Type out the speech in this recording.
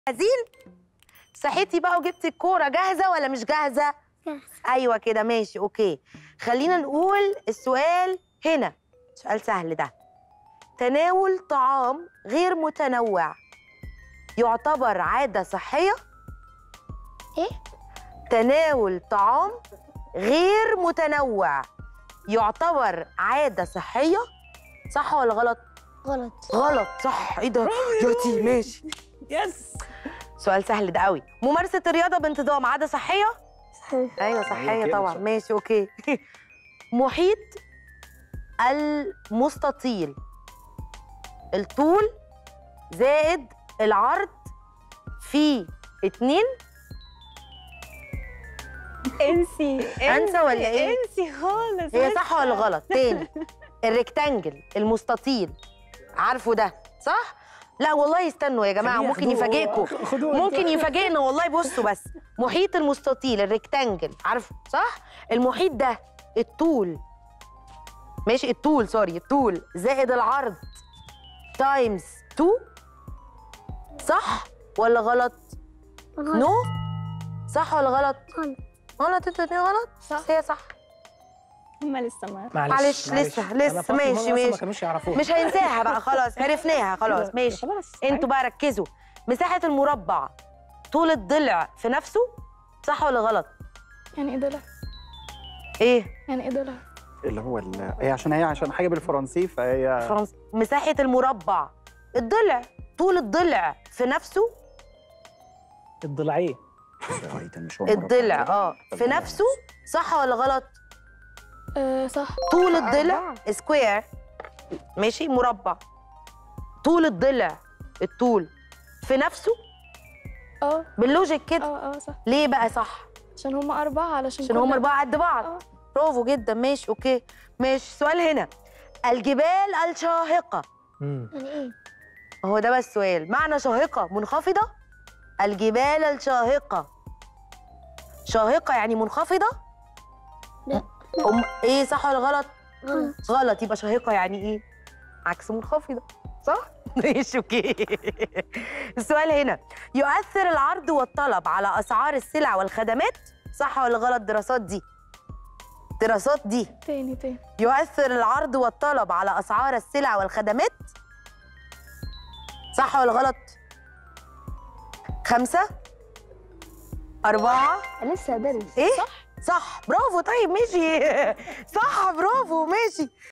جاهزين صحيتي بقى وجبتي الكوره جاهزه ولا مش جاهزه جاهزة. ايوه كده ماشي اوكي خلينا نقول السؤال هنا سؤال سهل ده تناول طعام غير متنوع يعتبر عاده صحيه ايه تناول طعام غير متنوع يعتبر عاده صحيه صح ولا غلط غلط غلط صح ايه ده ياتي ماشي يس سؤال سهل ده قوي ممارسه الرياضه بانتظام عاده صحيه صحيح ايوه هي صحيه كده طبعا صح. ماشي اوكي محيط المستطيل الطول زائد العرض في اتنين انسي أنسى ولا إيه؟ انسي خالص هي لسه. صح ولا غلط تاني الريكتانجل المستطيل عارفه ده صح لا والله استنوا يا جماعه خليه ممكن ياخدوه. يفاجئكم خدوه ممكن يفاجئنا والله بصوا بس محيط المستطيل الريكتانجل عارفه صح المحيط ده الطول ماشي الطول سوري الطول زائد العرض تايمز 2 صح ولا غلط غلط نو صح ولا غلط غلط غلط انتوا الاتنين غلط صح. بس هي صح هما لسه ما معلش، لسه- لسه، أنا فاطمة ماشي، أصلاً ماشي. ما كانوش يعرفوها مش هنساها بقى خلاص عرفناها خلاص ماشي خلاص انتوا بقى ركزوا مساحه المربع طول الضلع في نفسه صح ولا غلط يعني ايه ضلع ايه يعني ايه ضلع اللي هو ال... هي عشان هي عشان حاجه بالفرنسي فهي فرنسا مساحة المربع الضلع طول الضلع في نفسه الضلعين أيضاً مش هو مربع. الضلع اه في نفسه صح ولا غلط؟ آه صح طول الضلع سكوير ماشي مربع طول الضلع الطول في نفسه اه باللوجيك كده اه اه صح ليه بقى صح؟ عشان هما أربعة علشان عشان كل- هما أربعة قد بعض اه برافو جدا ماشي اوكي ماشي سؤال هنا الجبال الشاهقة مم. يعني ايه هو ده بس سؤال معنى شاهقة منخفضة الجبال الشاهقة شاهقة يعني منخفضة لا. أم ايه صح ولا غلط غلط غلط يبقى شاهقة يعني ايه عكس منخفضة صح ماشي اوكي السؤال هنا يؤثر العرض والطلب على اسعار السلع والخدمات صح ولا غلط دراسات دي دراسات دي تاني تاني يؤثر العرض والطلب على أسعار السلع والخدمات صح ولا غلط؟ خمسة أربعة لسه دارس إيه؟ صح صح برافو طيب ماشي صح برافو ماشي